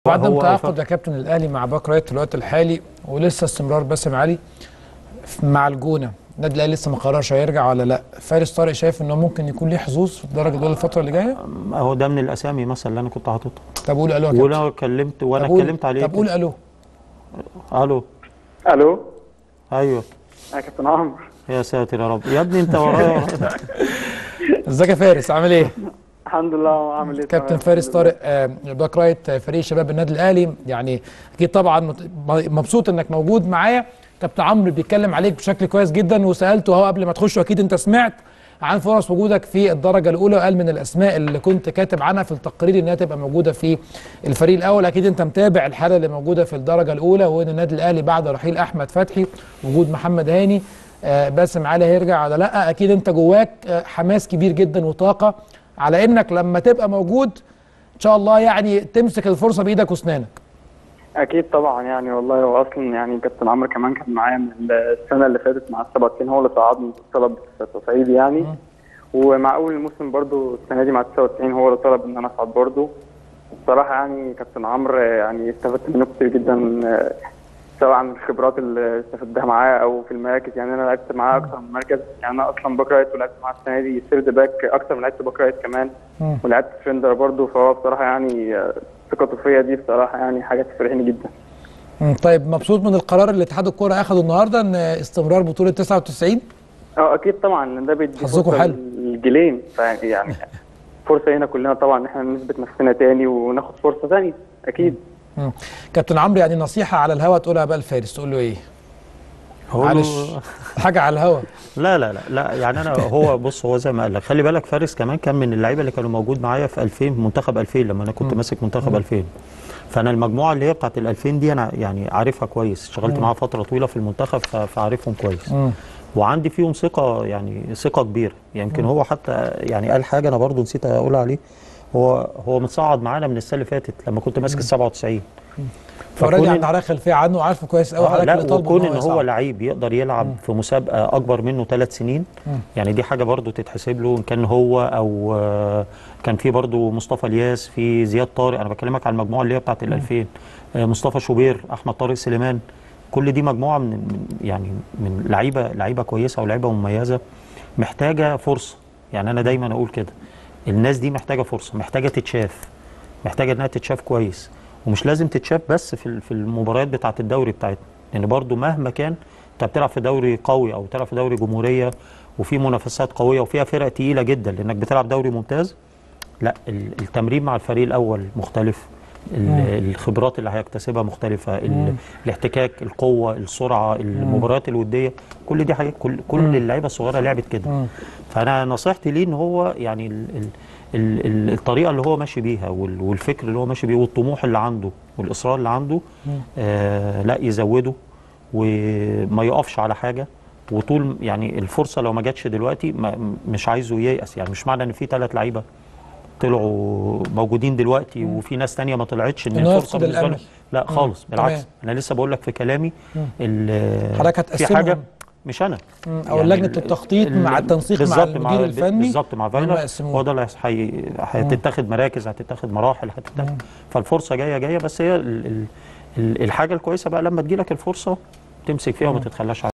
عدم هو تعاقد يا كابتن الاهلي مع باك رايت في الوقت الحالي ولسه استمرار باسم علي مع الجونه النادي الاهلي لسه ما قررش هيرجع ولا لا فارس طارق شايف انه ممكن يكون ليه حظوظ في الدرجه الاولى الفتره اللي جايه هو ده من الاسامي مثلا اللي انا كنت حاططها طب قول الو يا كابتن وانا كلمت وانا طب قول- اتكلمت عليه طب قول الو الو الو ايوه يا كابتن عمرو يا ساتر يا رب يا ابني انت ورايا ازيك يا فارس عامل ايه الحمد لله عامل ايه كابتن تمام. فارس طارق آه، باك رايت آه، فريق شباب النادي الاهلي يعني اكيد طبعا مت- مبسوط انك موجود معايا كابتن عمرو بيتكلم عليك بشكل كويس جدا وسالته اهو قبل ما تخش واكيد انت سمعت عن فرص وجودك في الدرجه الاولى وقال من الاسماء اللي كنت كاتب عنها في التقرير انها تبقى موجوده في الفريق الاول اكيد انت متابع الحاله اللي موجوده في الدرجه الاولى وان النادي الاهلي بعد رحيل احمد فتحي وجود محمد هاني آه، باسم علي هيرجع ولا لا اكيد انت جواك آه، حماس كبير جدا وطاقه على انك لما تبقى موجود ان شاء الله يعني تمسك الفرصه بايدك واسنانك اكيد طبعا يعني والله هو اصلا يعني كابتن عمرو كمان كان معايا من السنه اللي فاتت مع السبعتين هو اللي صعدني طلب تصعيد يعني ومع اول الموسم برضو السنه دي مع 99 هو اللي طلب ان انا اصعد برضو بصراحه يعني كابتن عمرو يعني استفدت منه كتير جدا آه، سواء عن الخبرات اللي استفدتها معاه او في المراكز يعني انا لعبت معاه اكتر من مركز يعني انا اصلا باك رايت ولعبت معاه السنه دي سيرد باك اكتر من لعبت باك رايت كمان مم. ولعبت فيندر برضو فهو بصراحه يعني آه، ثقته فيا دي بصراحه يعني حاجه تفرحني جدا مم، طيب مبسوط من القرار اللي اتحاد الكوره اخده النهارده ان استمرار بطوله 99 اه اكيد طبعا لان ده بيدي حظكوا فرصة حلو. للجيلين فيعني يعني فرصه هنا كلنا طبعا ان احنا نثبت نفسنا تاني وناخد فرصه ثانيه اكيد مم. كابتن عمرو يعني نصيحه على الهوا تقولها بقى لفارس تقول له ايه هو معلش حاجه على الهوا لا لا لا لا يعني انا هو بص هو زي ما قال لك خلي بالك فارس كمان كان من اللعيبه اللي كانوا موجود معايا في 2000 منتخب 2000 لما انا كنت ماسك منتخب 2000 فانا المجموعه اللي هي بتاعت ال 2000 دي انا يعني عارفها كويس اشتغلت معاها فتره طويله في المنتخب ف- فعارفهم كويس مم. وعندي فيهم ثقه يعني ثقه كبيره يمكن هو حتى يعني قال حاجه انا برضو نسيت اقولها عليه هو هو متصعد معانا من السنه اللي فاتت لما كنت ماسك ال 97 فاوريدي فكون- عند حضرتك خلفيه عنه وعارفه كويس قوي آه حضرتك لا اللي طالبه وكون ان هو يصعد. لعيب يقدر يلعب في مسابقه اكبر منه ثلاث سنين مم. يعني دي حاجه برضو تتحسب له ان كان هو او آه، كان في برضو مصطفى الياس في زياد طارق انا بكلمك على المجموعه اللي هي بتاعت ال 2000 آه، مصطفى شوبير احمد طارق سليمان كل دي مجموعه من من- يعني من لعيبه لعيبه كويسه ولعيبه مميزه محتاجه فرصه يعني انا دايما اقول كده الناس دي محتاجه فرصه محتاجه تتشاف محتاجه انها تتشاف كويس ومش لازم تتشاف بس في ال- في المباريات بتاعه الدوري بتاعتنا لان يعني برضو مهما كان انت بتلعب في دوري قوي او بتلعب في دوري جمهوريه وفي منافسات قويه وفيها فرق تقيله جدا لانك بتلعب دوري ممتاز لا ال- التمرين مع الفريق الاول مختلف ال- الخبرات اللي هيكتسبها مختلفه ال- الاحتكاك القوه السرعه المباريات الوديه كل دي حاجات كل كل اللعيبه الصغيره لعبت كده مم. فانا نصيحتي ليه ان هو يعني ال ال ال ال الطريقه اللي هو ماشي بيها وال والفكر اللي هو ماشي بيه والطموح اللي عنده والاصرار اللي عنده آه لا يزوده وما يقفش على حاجه وطول يعني الفرصه لو ما جاتش دلوقتي ما مش عايزه ييأس يعني مش معنى ان في ثلاث لعيبه طلعوا موجودين دلوقتي وفي ناس تانية ما طلعتش ان إنه الفرصه يفقد بالنسبه له الأمل. لا خالص بالعكس تمام. انا لسه بقول لك في كلامي ال- حضرتك في هتقسمهم. حاجه مش انا مم. او يعني لجنه ال- التخطيط ال- مع التنسيق مع بالظبط المدير الفني بالظبط مع هم فايلر يقسموه. هو ده اللي هيحس- هي- هتتاخد مراكز هتتاخد مراحل هتتاخد فالفرصه جايه جايه بس هي ال ال ال الحاجه الكويسه بقى لما تجيلك الفرصه تمسك فيها وما تتخلاش عنها